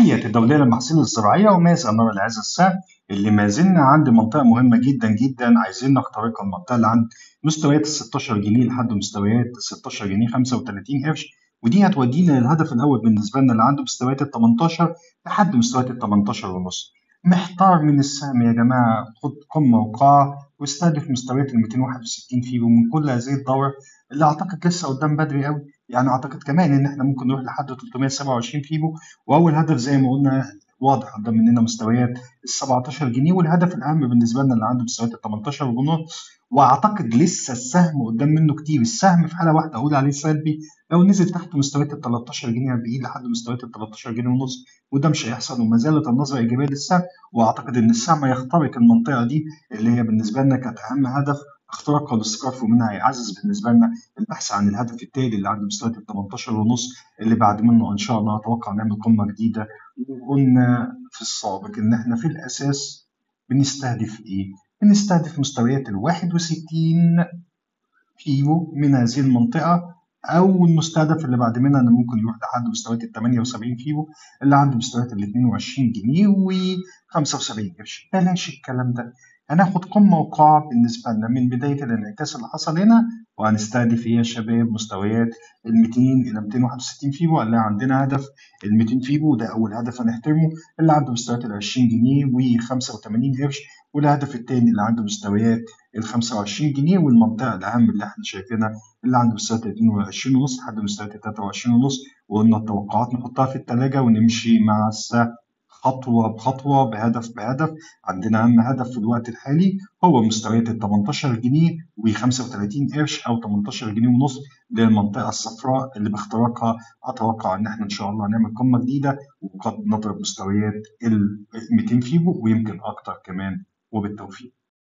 تحية الدولية للمحاصيل الزراعية وماذا نرى لهذا السهم اللي ما زلنا عند منطقة مهمة جدا جدا عايزين نخترق المنطقة اللي عند مستويات ال 16 جنيه لحد مستويات 16 جنيه 35 قرش ودي هتودينا للهدف الأول بالنسبة لنا اللي عنده مستويات ال 18 لحد مستويات ال 18 ونص محتار من السهم يا جماعة خد قمة وقاع واستهدف مستويات ال 261 فيبو من كل هذه الدورة اللي أعتقد لسه قدام بدري قوي يعني أعتقد كمان إن إحنا ممكن نروح لحد 327 فيبو وأول هدف زي ما قلنا واضح قدام مننا مستويات ال 17 جنيه والهدف الأهم بالنسبة لنا اللي عنده مستويات ال 18 ونص واعتقد لسه السهم قدام منه كتير السهم في حاله واحده اقول عليه سلبي لو نزل تحت مستويات ال 13 جنيه 40 لحد مستويات ال 13 جنيه ونص وده مش هيحصل وما زالت النظره ايجابيه للسهم واعتقد ان السهم هيخترق المنطقه دي اللي هي بالنسبه لنا كانت اهم هدف اختراقها والاستقرار ومنها هيعزز بالنسبه لنا البحث عن الهدف التالي اللي عند مستويات ال 18 ونص اللي بعد منه ان شاء الله اتوقع نعمل قمه جديده وقلنا في السابق ان احنا في الاساس بنستهدف ايه؟ بنستهدف مستويات ال 61 كيلو من هذه المنطقة أو المستهدف اللي بعد منها إنه ممكن يروح لحد مستويات ال 78 كيلو اللي عنده مستويات ال 22 جنيه و 75 قرش بلاش الكلام ده هناخد قمة وقاع بالنسبة لنا من بداية الانعكاس اللي حصل هنا وهنستهدف إيه يا شباب مستويات ال 200 إلى 261 فيبو اللي عندنا هدف ال 200 فيبو وده أول هدف هنحترمه اللي عنده مستويات ال 20 جنيه و 85 قرش والهدف التاني اللي عنده مستويات ال 25 جنيه والمنطقة الأهم اللي احنا شايفينها اللي عنده مستويات ال 22 ونص لحد مستويات ال 23 ونص وقلنا التوقعات نحطها في التلاجة ونمشي مع السهم خطوة بخطوة بهدف بهدف عندنا أهم هدف في الوقت الحالي هو مستويات ال 18 جنيه و 35 قرش أو 18 جنيه ونص للمنطقة الصفراء اللي باختراقها أتوقع إن إحنا إن شاء الله نعمل قمة جديدة وقد نضرب مستويات ال 200 فيبو ويمكن أكتر كمان وبالتوفيق